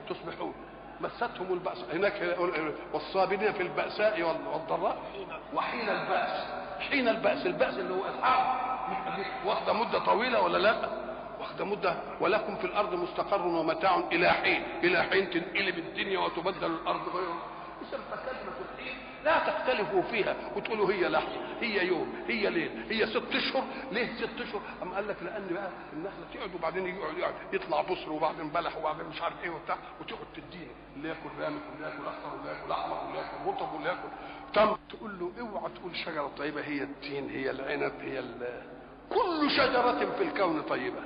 تصبحون مستهم البأس هناك والصابرين في البأساء والضراء وحين البأس حين البأس البأس اللي هو إصحاب واخدة مدة طويلة ولا لا واخدة مدة ولكم في الأرض مستقر ومتاع إلى حين إلى حين تنقلب الدنيا وتبدل الأرض غير إذا فكلمة الحين لا تختلفوا فيها وتقولوا هي لحظة هي يوم هي ليل هي ست اشهر ليه ست اشهر أم قال لك لأن بقى النخلة تقعد وبعدين يقعد يقعد يطلع بصر وبعدين بلح وبعدين مش عارف ايه وبتاع وتقعد تديني اللي ياكل رامك واللي ياكل اخضر واللي ياكل احمر واللي ياكل رطب واللي ياكل تم تقول له اوعى تقول شجرة طيبة هي التين هي العنب هي ال... كل شجرة في الكون طيبة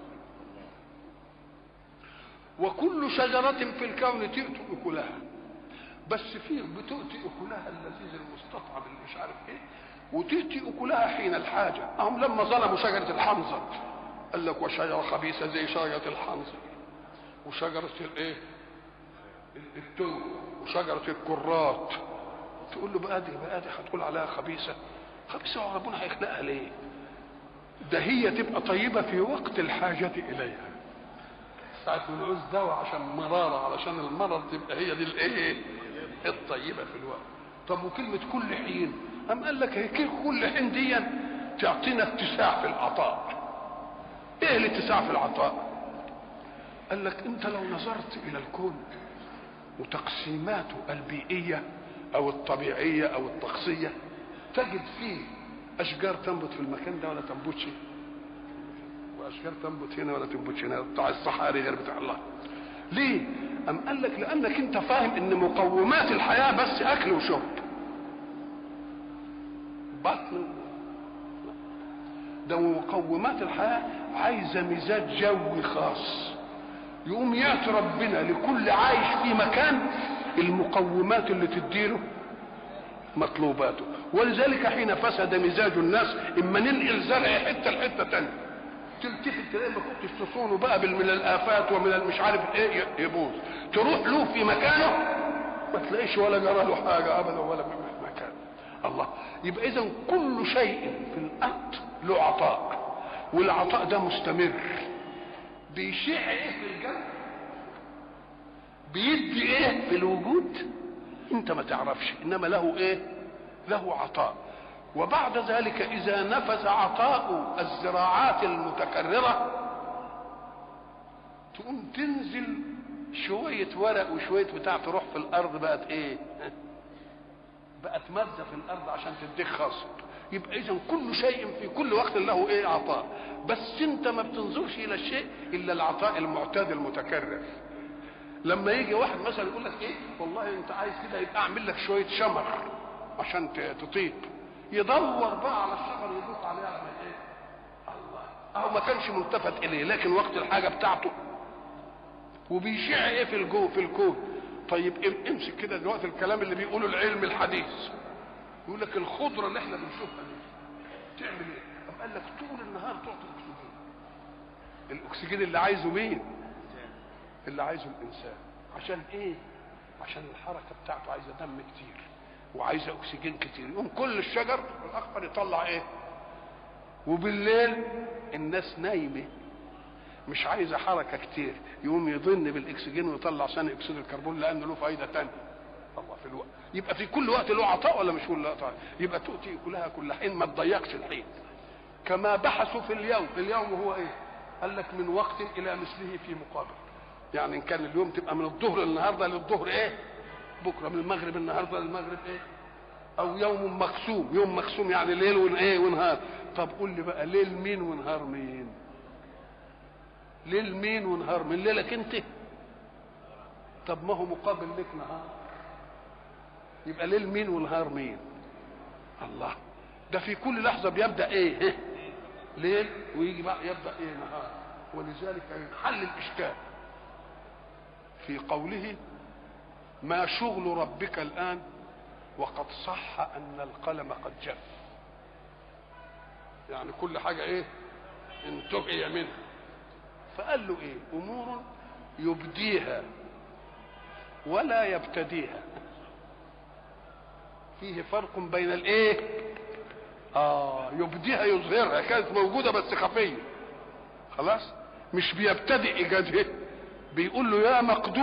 وكل شجرة في الكون تؤتي أكلها بس فيه بتؤتي أكلها اللذيذ المستطعم اللي مش عارف إيه وتؤتي أكلها حين الحاجة هم لما ظلموا شجرة الحنظل قال لك وشجرة خبيثة زي شجرة الحنظل وشجرة الإيه التوم وشجرة الكرات تقول له بقى دي بقى دي هتقول عليها خبيثة خبيثة ربنا هيخلقها ليه ده هي تبقى طيبة في وقت الحاجة إليها ساعة ما نعوز دواء عشان مرارة علشان المرض تبقى هي دي الايه الطيبة في الوقت طب وكلمة كل حين أم قال لك هي كل حين دي تعطينا اتساع في العطاء ايه الاتساع في العطاء قال لك انت لو نظرت الى الكون وتقسيماته البيئية او الطبيعية او الطقسية تجد فيه اشجار تنبت في المكان ده ولا تنبتش واشجار تنبت هنا ولا تنبتش هنا بتاع الصحاري غير بتاع الله ليه ام قال لك لانك انت فاهم ان مقومات الحياه بس اكل وشرب بطن ده مقومات الحياه عايزه مزاج جوي خاص يقوم ياتي ربنا لكل عايش في مكان المقومات اللي تديله مطلوباته ولذلك حين فسد مزاج الناس اما ننقل زرع حته لحته تانيه تلتفت تلاقي ما كنتش تصونه بقى من الافات ومن المش عارف ايه يبوظ تروح له في مكانه ما تلاقيش ولا جرى له حاجه ابدا ولا في مكان الله يبقى اذا كل شيء في الارض له عطاء والعطاء ده مستمر بيشع ايه في الجو بيدي ايه في الوجود انت ما تعرفش انما له ايه له عطاء وبعد ذلك اذا نفذ عطاء الزراعات المتكرره تقوم تنزل شويه ورق وشويه بتاع تروح في الارض بقت ايه بقت ماده في الارض عشان تديك خصب يبقى اذا كل شيء في كل وقت له ايه عطاء بس انت ما بتنظرش الى الشيء الا العطاء المعتاد المتكرر لما يجي واحد مثلا يقول لك ايه والله انت عايز كده يبقى اعمل لك شويه شمر عشان تطيب يدور بقى على الشجر يدوس عليها على ايه الله اهو ما كانش ملتفت اليه لكن وقت الحاجه بتاعته وبيشع ايه في الجو في الكون طيب امسك كده دلوقتي الكلام اللي بيقوله العلم الحديث يقول لك الخضره اللي احنا بنشوفها دي تعمل ايه طب قال لك طول النهار تعطي اكسجين الاكسجين اللي عايزه مين اللي عايزه الانسان عشان ايه عشان الحركه بتاعته عايزه دم كتير وعايزه اكسجين كتير يقوم كل الشجر الاخضر يطلع ايه وبالليل الناس نايمه مش عايزه حركه كتير يقوم يضن بالاكسجين ويطلع ثاني اكسيد الكربون لانه له فايده ثانيه الله في الوقت يبقى في كل وقت له عطاء ولا مش كل وقت يبقى تؤتي كلها كل حين ما تضيقش الحين كما بحثوا في اليوم اليوم هو ايه قال لك من وقت الى مثله في مقابل يعني ان كان اليوم تبقى من الظهر النهارده للظهر ايه بكره من المغرب النهارده للمغرب ايه او يوم مقسوم يوم مقسوم يعني ليل وايه ونهار طب قول لي بقى ليل مين ونهار مين ليل مين ونهار مين ليلك انت طب ما هو مقابل لك نهار يبقى ليل مين ونهار مين الله ده في كل لحظه بيبدا ايه ليل ويجي بقى يبدا ايه نهار ولذلك ينحل الاشكال في قوله ما شغل ربك الآن وقد صح أن القلم قد جف يعني كل حاجة إيه انتهي منها فقال له إيه أمور يبديها ولا يبتديها فيه فرق بين الإيه آه يبديها يظهرها كانت موجودة بس خفية خلاص مش بيبتدئ إيجادها بيقول له يا مقدور